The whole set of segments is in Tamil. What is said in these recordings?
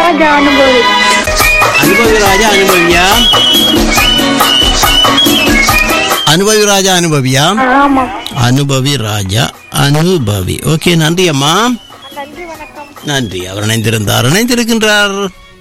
ராஜா அனுபவி அனுபவி ராஜா அனுபவியா அனுபவி ராஜா அனுபவியா ஆமா அனுபவி ராஜா அனுபவி ஓகே நன்றி அம்மா நன்றி வணக்கம் நன்றி அவர் இணைந்திருந்தார் இணைந்திருக்கின்றார்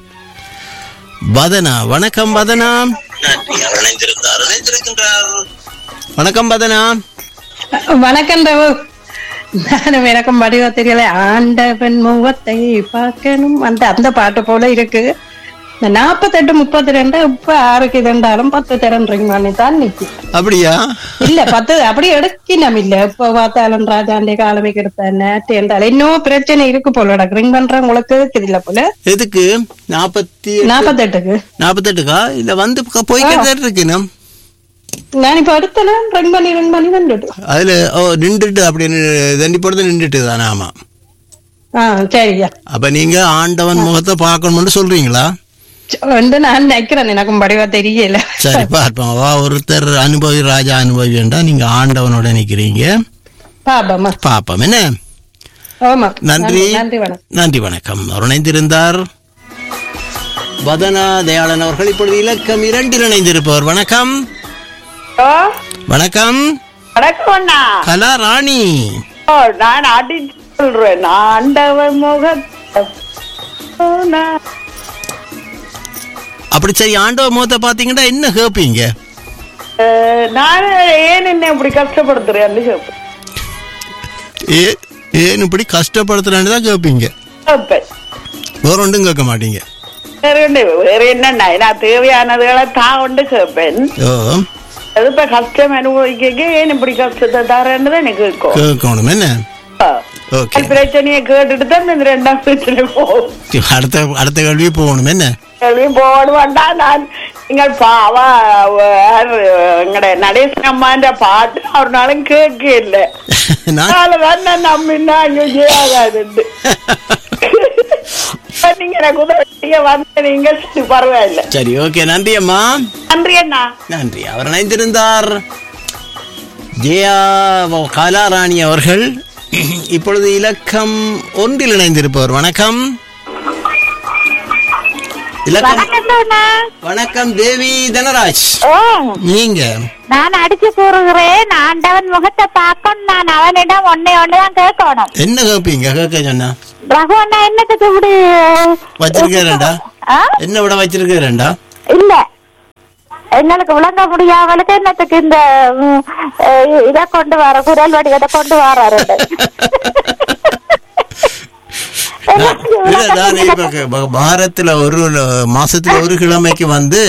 வதனா வணக்கம் வதனா நன்றி அவர் இணைந்திருந்தார் இணைந்திருக்கின்றார் வணக்கம் வதனா வணக்கம் ரவு நானும் எனக்கும் வடிவ தெரியல ஆண்டவன் முகத்தை பார்க்கணும் அந்த அந்த பாட்டு போல இருக்கு இந்த நாற்பத்தெட்டு முப்பத்தி ரெண்டு இப்ப ஆறுக்கு இருந்தாலும் பத்து திறன்றீங்க பண்ணி தான் நிக்கு அப்படியா இல்ல பத்து அப்படி எடுக்கணும் இல்ல இப்ப பார்த்தாலும் ராஜாண்டே காலமைக்கு எடுத்தேன் என்றால் இன்னும் பிரச்சனை இருக்கு போல ரிங் பண்ற உங்களுக்கு இருக்குது இல்ல போல எதுக்கு நாற்பத்தி நாற்பத்தெட்டுக்கு நாற்பத்தெட்டுக்கா இல்ல வந்து க- போய்க்கிட்டு இருக்கணும் நான் இப்ப அடுத்தல ரிங் பண்ணி ரிங் பண்ணி வந்துட்டு அதுல ஓ நின்றுட்டு அப்படின்னு தண்டி போடுறது நின்றுட்டு தானே ஆமா ஆ சரியா அப்ப நீங்க ஆண்டவன் முகத்தை பார்க்கணும்னு சொல்றீங்களா வந்து நான் நினைக்கிறேன் எனக்கும் வடிவா தெரியல சரி பார்ப்போம் வா ஒருத்தர் அனுபவி ராஜா அனுபவி வேண்டாம் நீங்க ஆண்டவனோட நிக்கிறீங்க பாபாமா பாப்போம் என்ன ஆமா நன்றி நன்றி வணக்கம் நன்றி வணக்கம் அவர் இணைந்திருந்தார் வதனா தயாளன் அவர்கள் இப்பொழுது இலக்கம் இரண்டில் இணைந்திருப்பவர் வணக்கம் ஓ வணக்கம் வணக்கம் அண்ணா கலா ராணி ஓ நான் அடிச்சு சொல்றேன் ஆண்டவன் முகத்தை ஓ, நான் அப்படி சரி ஆண்டவ முகத்தை பாத்தீங்கன்னா என்ன கேப்பீங்க அஹ், நான் ஏன் என்ன இப்படி கஷ்டப்படுத்துறேன்னு கேட்பேன் ஏ ஏன் இப்படி கஷ்டப்படுத்துறான்னு தான் கேட்பீங்க கேட்பேன் வேற ஒன்றும் கேட்க மாட்டீங்க வேற என்ன வேற என்னண்ணா நான் தேவையானதுகளை தான் கொண்டு கேட்பேன் ஓ அது இப்ப கஷ்டம் அனுபவிக்க ஏன் இப்படி கஷ்டத்தை தரேன்னு தான் எனக்கு கேட்கும் கேட்கணும் என்ன ஓகே அது பிரச்சனையை கேட்டுட்டு தான் இந்த ரெண்டாம் பிரச்சனை போகும் அடுத்த அடுத்த கேள்வி போகணும் என்ன கேள்வியும் போட வேண்டாம் நான் நீங்கள் பாவா எங்கட நடேசன் அம்மான்ற பாட்டு ஒரு நாளும் கேட்க இல்லை நான் அதனாலதான் நான் நம்பினா ஐயோ ஜெயாகாதுண்டு நீங்க எனக்கு உதவிய வந்து நீங்க சரி பரவாயில்ல சரி ஓகே நன்றி அம்மா நன்றி அண்ணா நன்றி அவர் இணைந்திருந்தார் ஜெயா கலாராணி அவர்கள் இப்பொழுது இலக்கம் ஒன்றில் இணைந்திருப்பவர் வணக்கம் இலக்கம் வணக்கம் தேவி தனராஜ் நீங்க நான் அடிச்சு கூறுகிறேன் ஆண்டவன் முகத்தை பார்க்கணும் நான் அவனிடம் ஒன்னே ஒண்ணுதான் கேட்கணும் என்ன கேட்பீங்க கேட்க சொன்னா ரகுவண்ணா என்னத்துக்கு இப்படி வச்சிருக்கிறேன்டா ஆ? என்ன விட வச்சிருக்கிறேன்டா இல்ல எங்களுக்கு விளங்க முடியாமலுக்கு என்னத்துக்கு இந்த ம், அஹ், இத கொண்டு வர குரல் வடிவத்தை கொண்டு வராரு இல்ல நான் இப்ப ப- வாரத்துல ஒரு மாசத்துல ஒரு கிழமைக்கு வந்து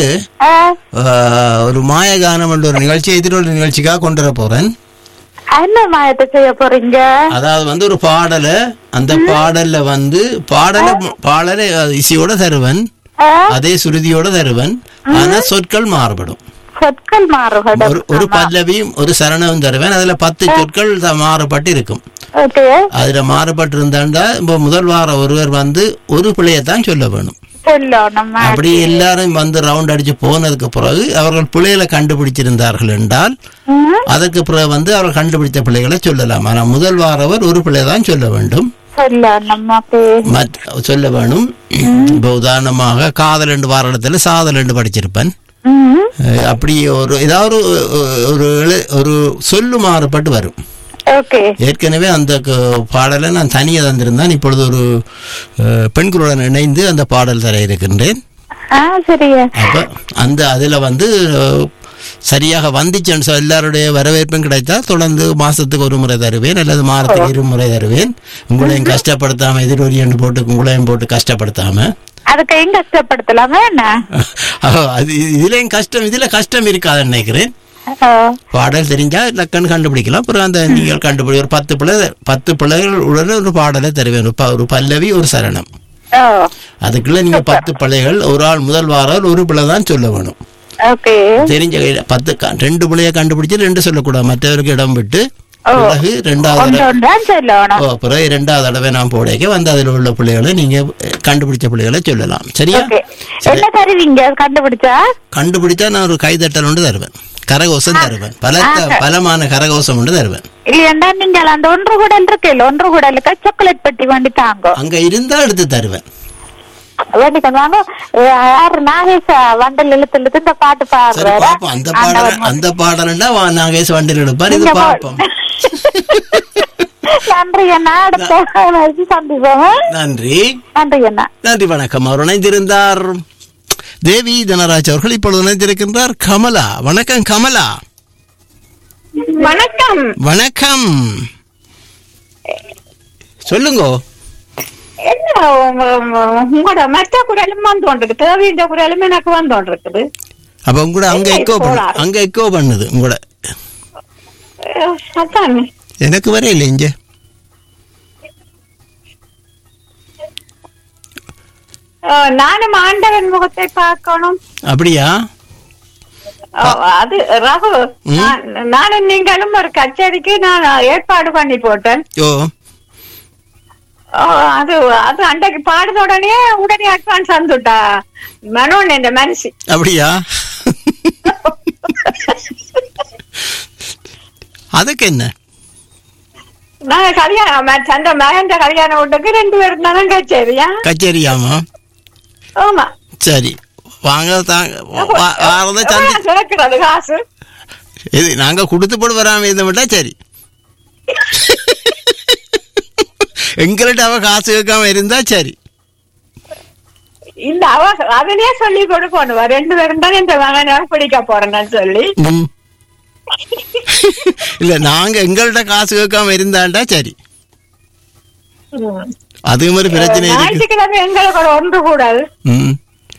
ஆஹ், ஒரு மாயகானம் என்ற ஒரு நிகழ்ச்சி எதிரொலி நிகழ்ச்சிக்காக கொண்டு வர போறேன் என்ன மாயத்தை செய்ய போறீங்க அதாவது வந்து ஒரு பாடலை அந்த பாடல்ல வந்து பாடலை பாடலை அஹ், இசையோட தருவன் ஆ? அதே சுருதியோட தருவன் ஆனா சொற்கள் மாறுபடும் சொற்கள் மாறுபடும் ஒரு ஒரு பல்லவியும் ஒரு சரணமும் தருவேன் அதுல பத்து சொற்கள் த- மாறுபட்டு இருக்கும் ஓகே அதுல மாறுபட்டு இருந்தாண்டா இப்போ முதல் வாரம் ஒருவர் வந்து ஒரு பிள்ளையத்தான் சொல்ல வேணும் சொல்லணும் அப்படி எல்லாரும் வந்து ரவுண்ட் அடிச்சு போனதுக்கு பிறகு அவர்கள் பிள்ளைகளை கண்டுபிடிச்சிருந்தார்கள் என்றால் ம், அதற்கு பிறகு வந்து அவர்கள் கண்டுபிடித்த பிள்ளைகளை சொல்லலாம் ஆனா முதல் வாரவர் ஒரு பிள்ளை தான் சொல்ல வேண்டும் சொல்லணும் ஓகே மற்ற சொல்ல வேணும் இப்போ உதாரணமாக காதல் ரெண்டு வார இடத்துல சாதல் ரெண்டு படிச்சிருப்பேன் ம், அஹ் அப்படி ஒரு ஏதாவது ஒரு- ஒரு எழு- ஒரு சொல்லு மாறுபட்டு வரும் ஓகே ஏற்கனவே அந்த க- பாடலை நான் தனியாக தந்திருந்தேன் இப்பொழுது ஒரு அஹ், பெண்களுடன் இணைந்து அந்த பாடல் தர இருக்கின்றேன் ஆ சரியா அப்ப அந்த அதுல வந்து அஹ், சரியாக வந்துச்சுன்னு சொ- எல்லாருடைய வரவேற்பும் கிடைத்தால் தொடர்ந்து மாசத்துக்கு ஒரு முறை தருவேன் அல்லது மாதத்துக்கு இரு முறை தருவேன் உங்களையும் கஷ்டப்படுத்தாம எதிரொலியன்னு போட்டு உங்களையும் போட்டு கஷ்டப்படுத்தாம அதுக்கு எங்க கஷ்டப்படுத்தலாமா என்ன அஹ், அது இதுலயும் கஷ்டம் இதுல கஷ்டம் இருக்காதுன்னு நினைக்கிறேன் ஆ, பாடல் தெரிஞ்சா லக்கன்னு கண்டுபிடிக்கலாம் அப்புறம் அந்த நீங்கள் கண்டுபிடி ஒரு பத்து பிள்ளை பத்து பிள்ளைகள் உடனே ஒரு பாடலை தருவேன் ஒரு ப- ஒரு பல்லவி ஒரு சரணம் ஓ அதுக்குள்ள நீங்க பத்து பிள்ளைகள் ஒரு ஆள் முதல் வாரம் ஒரு பிள்ளை தான் சொல்ல வேணும் ஓகே தெரிஞ்ச கையில பத்து க- ரெண்டு பிள்ளைய கண்டுபிடிச்சு ரெண்டு சொல்லக்கூடாது மற்றவருக்கு இடம் விட்டு பிறகு ரெண்டாவது ஒன்று தடவை- ஒன்றான் சொல்லணும் ஓ, பிறகு ரெண்டாவது தடவை நான் போடைக்க வந்து அதில் உள்ள பிள்ளைகளை நீங்க அஹ், கண்டுபிடிச்ச பிள்ளைகளை சொல்லலாம் சரியா ஓகே சரி என்ன தருவீங்க கண்டுபிடிச்சா கண்டுபிடிச்சா நான் ஒரு கைதட்டல் ஒன்று தருவேன் கரகோசம் தருவேன் பலத்த பலமான கரகோசம் ஒன்று தருவேன் இல்லையண்டா நீங்கள் அந்த ஒன்று குடல் இருக்குல்ல ஒன்று குடலுக்கு சாக்லேட் பெட்டி வண்டி தாங்க அங்க இருந்தா எடுத்து தருவேன் வேண்டி கொண்டாங்க யாரு நாகேஷ் வண்டல் இழுத்து இழுத்து இந்த பாட்டு சரி பாடுறாரு பாப்போம் அந்த பாடல் அந்த பாடல்னா வா- நாகேஷ் வண்டியில் எடுப்பார் இது நீங்க பா- பார்ப்போம் நன்றி அண்ணா அடுத்த சந்திப்போம் நன்றி நன்றி அண்ணா நன்றி வணக்கம் அவர் இணைந்திருந்தார் தேவி தனராஜ் அவர்கள் இப்பொழுது இணைந்திருக்கின்றார் கமலா வணக்கம் கமலா வணக்கம் வணக்கம் சொல்லுங்க என்ன உங்க- உங்க- உங்களோட மற்ற குரலும் வந்து கொண்டிருக்கு தேவையான குரலும் எனக்கு வந்து கொண்டிருக்குது அப்ப உங்களோட அங்க என்ன எக்கோ பண்ணு போலாம்? அங்க எக்கோ பண்ணுது உங்களோட அஹ், அதான் எனக்கு வர இல்லை இங்க அஹ், நானும் ஆண்டவன் முகத்தை பார்க்கணும் அப்படியா அஹ், அது ரகு ம். நான்- நானும் நீங்களும் ஒரு கச்சேரிக்கு நான் ஏற்பாடு பண்ணி போட்டேன் ஓ அஹ், அது அது அன்றைக்கு பாடுன உடனே உடனே அட்வான்ஸ் வந்துட்டா மனோன் என்ற மனசு அப்படியா அதுக்கு என்ன நாங்க கல்யாணம் ம- சந்த மகன் கல்யாணம் வீட்டுக்கு ரெண்டு பேரும் தானே கச்சேரியா கச்சேரியாமா ஆமா சரி வாங்க தாங்க வா- வாரத சந்தி சிறக்கிறது காசு இது நாங்க கொடுத்து போட்டு வராம இருந்த மட்டும் சரி எங்கள்கிட்ட அவ காசு கேட்காம இருந்தா சரி இல்ல அவ அதிலே சொல்லி கொடுக்கணும் ரெண்டு பேரும் தான் இந்த மகனை பிடிக்க போறேன்னு சொல்லி ம். இல்ல நாங்க எங்கள்கிட்ட காசு கேட்காம இருந்தாண்டா சரி அது மாதிரி பிரச்சனை இருக்கு ஞாயிற்றுக்கிழமை எங்களுக்கு ஒரு ஒன்று கூடாது ம்.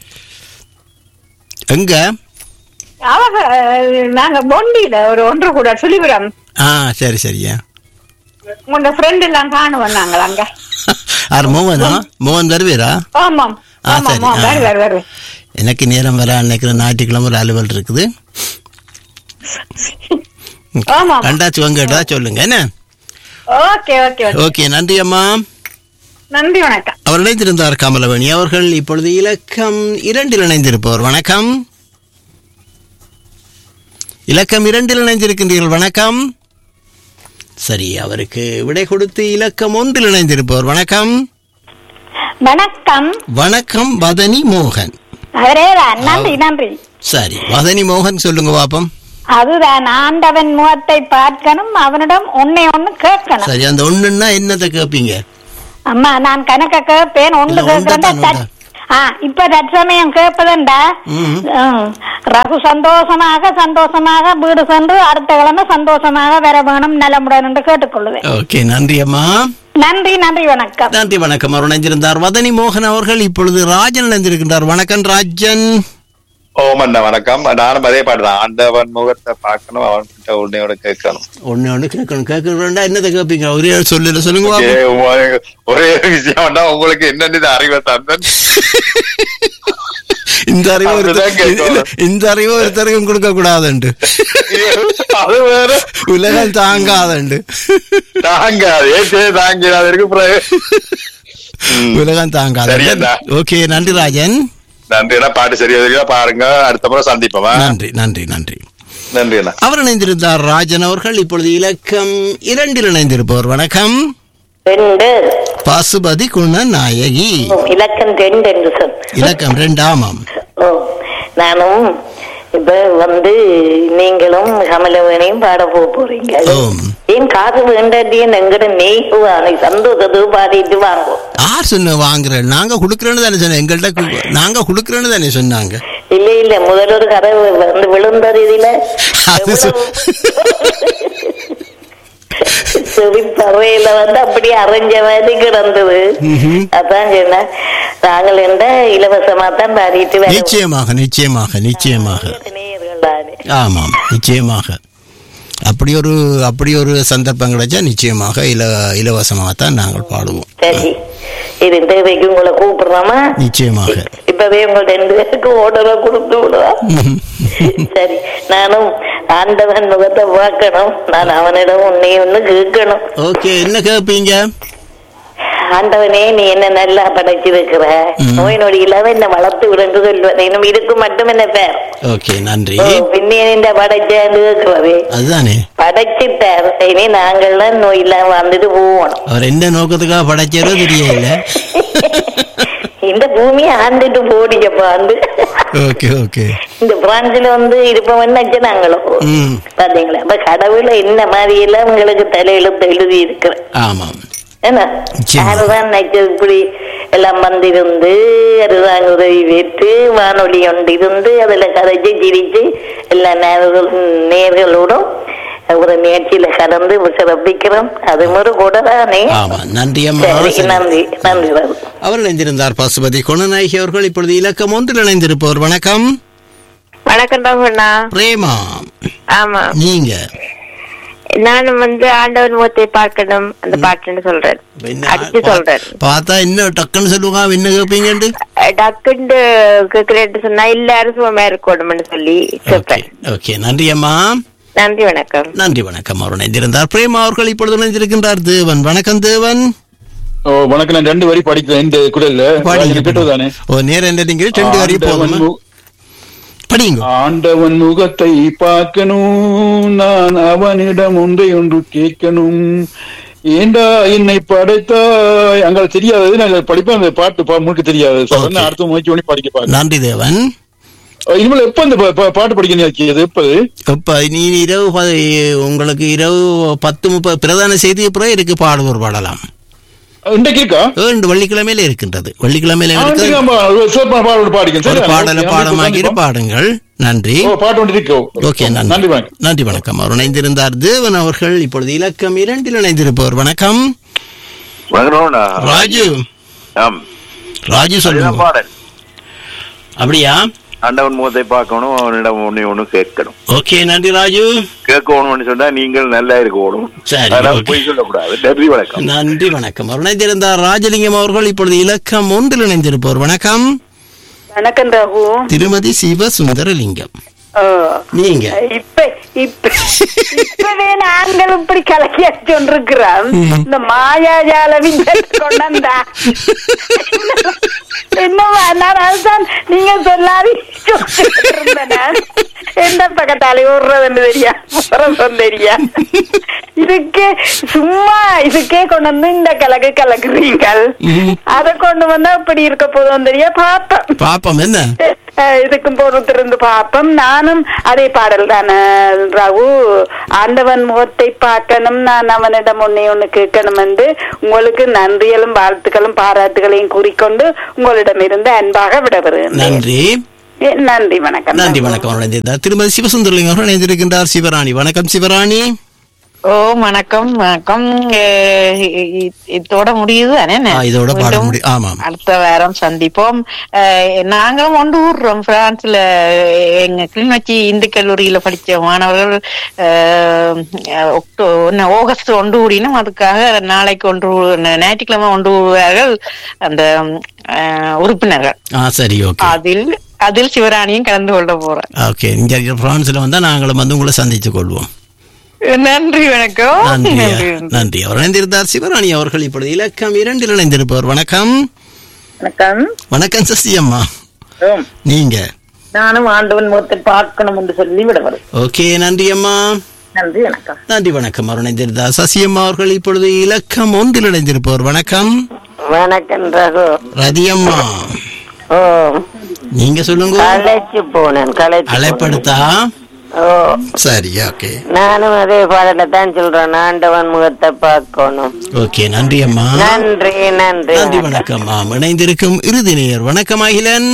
எங்க அவங்க அஹ், நாங்க பொண்டியில ஒரு ஒன்று கூட சுழிபுரம் ஆ சரி சரியா உங்க ஃப்ரெண்ட் எல்லாம் காணுவோம் நாங்கள் அங்க ஆர் மோகனா மோகன் வருவீரா ஆமாம் ஆ, ஆமாம் சரி, ஆமாம் ஆ. வேறு வேறு வேறு எனக்கு நேரம் வர நினைக்கிற ஞாயிற்றுக்கிழமை ஒரு அலுவல் இருக்குது ஆமாம் கண்டாச்சு உங்ககிட்ட சொல்லுங்க என்ன ஓகே ஓகே ஓகே ஓகே நன்றி அம்மா நன்றி வணக்கம் அவர் இணைந்திருந்தார் கமலவணி அவர்கள் இப்பொழுது இலக்கம் இரண்டில் இணைந்திருப்பவர் வணக்கம் இலக்கம் இரண்டில் இணைந்திருக்கின்றீர்கள் வணக்கம் சரி அவருக்கு விடை கொடுத்து இலக்கம் ஒன்றில் இணைந்திருப்பவர் வணக்கம் வணக்கம் வணக்கம் வதனி மோகன் அவரே தான் நன்றி நன்றி சரி வதனி மோகன் சொல்லுங்க பாப்பம் அதுதான் ஆண்டவன் முகத்தை பார்க்கணும் அவனிடம் ஒன்னே ஒண்ணு கேட்கணும் சரி அந்த ஒண்ணுன்னா என்னத்தை கேட்பீங்க அம்மா நான் கணக்க கேட்பேன் ஒன்று இல்ல, ஒன்றைத்தான், கேட்கிறேன் ஒன்றை. ஆ இப்ப தற்சமயம் கேட்பதுண்டா ம். ம், ரகு சந்தோஷமாக சந்தோஷமாக வீடு சென்று அடுத்த கிழமை சந்தோஷமாக வர வேணும் நலமுடன் என்று கேட்டுக்கொள்ளுவேன் ஓகே நன்றி அம்மா நன்றி நன்றி வணக்கம் நன்றி வணக்கம் அவர் இணைந்திருந்தார் வதனி மோகன் அவர்கள் இப்பொழுது ராஜன் இணைந்திருக்கின்றார் வணக்கம் ராஜன் ஓம் அண்ணா வணக்கம் நானும் அதே பாட்டுதான் ஆண்டவன் முகத்தை பார்க்கணும் அவன்கிட்ட உன்னையோட கேட்கணும் ஒண்ணு ஒண்ணு கேட்கணும் கேட்கணும்டா என்னத்தை கேட்பீங்க ஒரே சொல்லல சொல்லுங்க ஏ, பாப்போம். உங்க- ஒரே விஷயம்டா உங்களுக்கு என்னன்னு அறிவை தந்தன் இந்த அறிவு அதுதான் ஒருத்தர் கேட்கணும். இல்ல, இந்த அறிவு ஒருத்தருக்கும் கொடுக்க கூடாதுண்டு அது வேற உலகம் தாங்காதுண்டு தாங்காது ஏற்கே தாங்காது இருக்கு பிறகு ம். உலகம் தாங்காது சரியண்ணா. ஓகே நன்றி ராஜன் நன்றி அண்ணா பாட்டு சரியா சரியா பாருங்க அடுத்த முறை சந்திப்போமா நன்றி நன்றி நன்றி நன்றி அண்ணா அவர் இணைந்திருந்தார் ராஜன் அவர்கள் இப்பொழுது இலக்கம் இரண்டில் இணைந்திருப்பவர் வணக்கம் ரெண்டு பசுபதி குண நாயகி ஓ, இலக்கம் ரெண்டு என்று சொல் இலக்கம் ரெண்டு ஆமாம் ஓ நானும் இப்ப வந்து நீங்களும் கமலவேணையும் பாட போக போறீங்க ஓம். ஏன் காசு வேண்டாட்டியும் எங்கிட்ட நெய்வானை சந்தோஷத்து பாடிட்டு வாங்கும் யார் சொன்ன வாங்குறேன் நாங்க குடுக்கறேன்னு தானே சொன்னேன் எங்கள்கிட்ட கு- நாங்க குடுக்கறேன்னு தானே சொன்னாங்க இல்ல இல்ல முதல் ஒரு கதை வந்து விழுந்தது இதுல அது சொ- செவி பறவையில வந்து அப்படியே அரைஞ்ச மாதிரி கிடந்தது ம்ஹும். அதான் சொன்னேன் நாங்கள் என்ன இலவசமா தான் பாடிட்டு வேற நிச்சயமாக நிச்சயமாக நிச்சயமாக நேயர்கள் தானே ஆமாம் நிச்சயமாக அப்படி ஒரு அப்படி ஒரு சந்தர்ப்பம் கிடைச்சா நிச்சயமாக இல இலவசமாகத்தான் நாங்கள் பாடுவோம் சரி இது தேவைக்கு உங்களை கூப்பிடுறோமா நிச்சயமாக இப்பவே உங்க ரெண்டு பேருக்கு ஓடரை கொடுத்து விடுவா சரி நானும் ஆண்டவன் முகத்தை பார்க்கணும் நான் அவனிடம் உன்னை ஒண்ணு கேட்கணும் ஓகே என்ன கேட்பீங்க ஆண்டவனே நீ என்ன நல்லா படைச்சிருக்கிற ம். நோய் நொடி இல்லாம என்ன வளர்த்து விடுன்னு சொல்லுவேன் இன்னும் இதுக்கு மட்டும் என்ன பேர் ஓகே நன்றி பின்னே இந்த படைச்சான்னு கேட்கிறவே அதுதானே படைச்சிட்டார் இனி நாங்கள்லாம் நோய் இல்லாம வந்துட்டு போகணும் அவர் என்ன நோக்கத்துக்காக படைச்சாரோ தெரியல இந்த பூமியை ஆண்டுட்டு போடிக்கப்பா ஆண்டு ஓகே ஓகே இந்த பிரான்ஸ்ல வந்து இருப்பவன் நாங்களோ ம் பாத்தீங்களா அப்ப கடவுள என்ன மாதிரி எல்லாம் உங்களுக்கு தலையெழுத்து எழுதி இருக்கிறேன் ஆமாம் என்ன நிச்சயமா. யாருதான் நினைச்சது இப்படி எல்லாம் வந்திருந்து அதுதான் உதவி பெற்று வானொலி ஒன்று இருந்து அதுல கதைச்சு சிரிச்சு எல்லா நேர்கள் நேர்களோடும் ஒரு முயற்சியில கலந்து சிறப்பிக்கிறோம் அது ஒரு கூட தானே ஆமா நன்றி அம்மா சரி சரி. நன்றி நன்றி ராகு. அவர் இணைந்திருந்தார் பசுபதி குணநாயகி அவர்கள் இப்பொழுது இலக்கம் ஒன்றில் இணைந்திருப்பவர் வணக்கம் வணக்கம் ராமண்ணா பிரேமா ஆமா நீங்க நானும் வந்து ஆண்டவன் முகத்தை பார்க்கணும் அந்த பாட்டுன்னு சொல்றேன் என்ன அடிச்சு சொல்றேன் பார்த்தா என்ன டக்குன்னு சொல்லுவாங்க என்ன கேட்பீங்கன்ட்டு டக்குண்டு கேக்குறேன்னு சொன்னா எல்லாரும் சுகமா இருக்கணும்னு சொல்லி ஓகே கேட்பேன் ஓகே நன்றி அம்மா நன்றி வணக்கம் நன்றி வணக்கம் அவர் இணைந்திருந்தார் பிரேமா அவர்கள் இப்பொழுது இணைந்திருக்கின்றார் தேவன் வணக்கம் தேவன் ஓ வணக்கம் நான் ரெண்டு வரி படிக்கிறேன் இந்த குரல்ல பாடிங்க. கேட்டதானே ஓ நேரம் என்ன நீங்க ரெண்டு வரி போதுமா ஆண்டவன் மு- படிங்க ஆண்டவன் முகத்தை பார்க்கணும் நான் அவனிடம் ஒன்றை ஒன்று கேட்கணும் ஏண்டா என்னை படைத்தாய் அங்க தெரியாது நான் படிப்பேன் அந்த பாட்டு பா- முழுக்க தெரியாது Okay. உடனே அடுத்த முயற்சி பண்ணி படிக்க பாருங்க நன்றி தேவன் இனிமேல் எப்ப இந்த பா- பா- பாட்டு படிக்கணும் அது எப்ப இப்ப நீ இரவு ப- உங்களுக்கு இரவு பத்து முப்பது பிரதான செய்தி அப்புறம் இருக்கு பாடுவோர் பாடலாம் இன்றைக்கு இருக்கா ரெண்டு வெள்ளிக்கிழமையில இருக்கின்றது வெள்ளிக்கிழமையில ஆ, இருக்கு இன்றைக்கு ஆமா, ஒரு சிறப்பான பாடல் பாடிக்கணும் ஒரு சரி பாடலை பாடமாக்கிட்டு பாடுங்கள் நன்றி ஓ பாட்டு ஒன்று இருக்கு ஓகே நன்றி நன்றி வணக்கம் நன்றி வணக்கம் அவர் இணைந்திருந்தார் தேவன் அவர்கள் இப்பொழுது இலக்கம் இரண்டில் இணைந்திருப்பவர் வணக்கம் வணக்கம்ண்ணா. ராஜு ஆம் ராஜு அதுதான் சொல்லுங்க பாடல் அப்படியா ஆண்டவன் முகத்தை பார்க்கணும் அவனிடம் ஒண்ணு ஒண்ணு கேட்கணும் ஓகே நன்றி ராஜு கேட்கணும்னு சொன்னா நீங்கள் நல்லா இருக்கணும் சரி, அதனால okay. பொய் சொல்லக்கூடாது நன்றி வணக்கம் நன்றி வணக்கம் அவர் இணைந்திருந்தார் ராஜலிங்கம் அவர்கள் இப்பொழுது இலக்கம் ஒன்றில் இணைந்திருப்பவர் வணக்கம் வணக்கம் ராகு திருமதி சிவ சுந்தரலிங்கம் ஓ. நீங்க இப்ப இப்ப இப்பவே நாங்கள் இப்படி கலக்கி கொண்டிருக்கிறோம் இந்த மாயாஜால விஞ்சத்தை கொண்டா என்னவா நான் அதுதான் நீங்க சொல்லாது இருந்தேன் எந்த பக்கத்தாலே ஓடுறதுன்னு தெரியா போறதும் தெரியா இதுக்கு சும்மா இதுக்கே கொண்டு வந்து இந்த கலக்கு கலக்குறீங்கள் அதை கொண்டு வந்தா இப்படி இருக்க போதும் தெரியா பார்த்தோம் பாப்போம் என்ன அஹ் இதுக்கும் பொறுத்திருந்து பார்ப்போம் நானும் அதே பாடல் தானே ராகு ஆண்டவன் முகத்தை பார்க்கணும் நான் அவனிடம் ஒன்னே ஒண்ணு கேட்கணும் என்று உங்களுக்கு நன்றிகளும் வாழ்த்துக்களும் பாராட்டுகளையும் கூறிக்கொண்டு உங்களிடமிருந்து அன்பாக விடவிருக்கிறேன் நன்றி நன்றி வணக்கம் நன்றி வணக்கம் அவர் இணைந்திருந்தார் திருமதி சிவசுந்தரலிங்கம் அவர்கள் இணைந்திருக்கின்றார் சிவராணி வணக்கம் சிவராணி ஓ வணக்கம் வணக்கம் அஹ் இ- இ- இதோட முடியுது தானே ஆ, இதோட பாட மீண்டும் முடியும் ஆமாம் அடுத்த வாரம் சந்திப்போம் அஹ் நாங்களும் ஒன்று ஊர்றோம் பிரான்ஸ்ல எங்க கிளிநொச்சி இந்து கல்லூரியில படிச்ச மாணவர்கள் அஹ், ஒக்டோ என்ன, ஆகஸ்ட் ஒன்று கூடினும் அதுக்காக நாளைக்கு ஒன்று ஊ- ஞாயிற்றுக்கிழமை ஒன்று கூடுவார்கள் அந்த அஹ், உறுப்பினர்கள் ஆ சரி ஓகே அதில் அதில் சிவராணியும் கலந்து கொள்ள போறேன் ஓகே இங்க பிரான்ஸ்ல வந்தா நாங்களும் வந்து உங்களை சந்தித்துக் கொள்வோம் நன்றி வணக்கம் நன்றி நன்றி நன்றி அவர் இணைந்திருந்தார் சிவராணி அவர்கள் இப்பொழுது இலக்கம் இரண்டில் இணைந்திருப்பவர் வணக்கம் வணக்கம் வணக்கம் சசி அம்மா நீங்க நானும் ஆண்டவன் முகத்தை பார்க்கணும் என்று சொல்லி விடுவது ஓகே நன்றி அம்மா நன்றி வணக்கம் நன்றி வணக்கம் அவர் இணைந்திருந்தார் சசி அம்மா அவர்கள் இப்பொழுது இலக்கம் ஒன்றில் இணைந்திருப்பவர் வணக்கம் வணக்கம் ரகு ரதி அம்மா ஓ நீங்க சொல்லுங்க களைச்சு போனேன் களைச்சு அழைப்படுத்தா ஓ சரி ஓகே நானும் அதே பாடல தான் சொல்றேன் ஆண்டவன் முகத்தை பார்க்கணும் ஓகே நன்றி அம்மா நன்றி நன்றி நன்றி வணக்கம் ஆம் இணைந்திருக்கும் இறுதி நேயர் வணக்கம் அகிலன்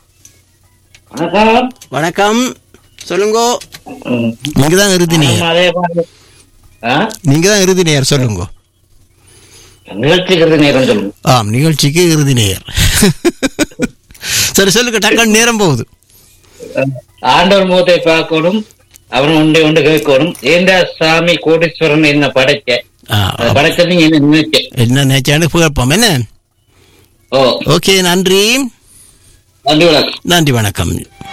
வணக்கம் சொல்லுங்க நீங்க தான் இறுதி நேயர் அதே பாடல். ஆ? நீங்க தான் இறுதி நேயர் சொல்லுங்க நிகழ்ச்சிக்கிறது நேரம் சொல்லுங்க ஆம் நிகழ்ச்சிக்கு இறுதி நேயர் சரி சொல்லுங்க டக்குன்னு நேரம் போகுது ஆண்டவர் முகத்தை பார்க்கணும் அவன் ஒன்றை ஒன்று கேட்கணும் ஏண்டா சாமி கோடீஸ்வரன் என்ன படைச்ச ஆ, அதை படைச்சது நீங்க என்ன நினைச்ச என்ன நேச்சான்னு கேட்போம் என்ன ஓ ஓகே நன்றி நன்றி வணக்கம் நன்றி வணக்கம்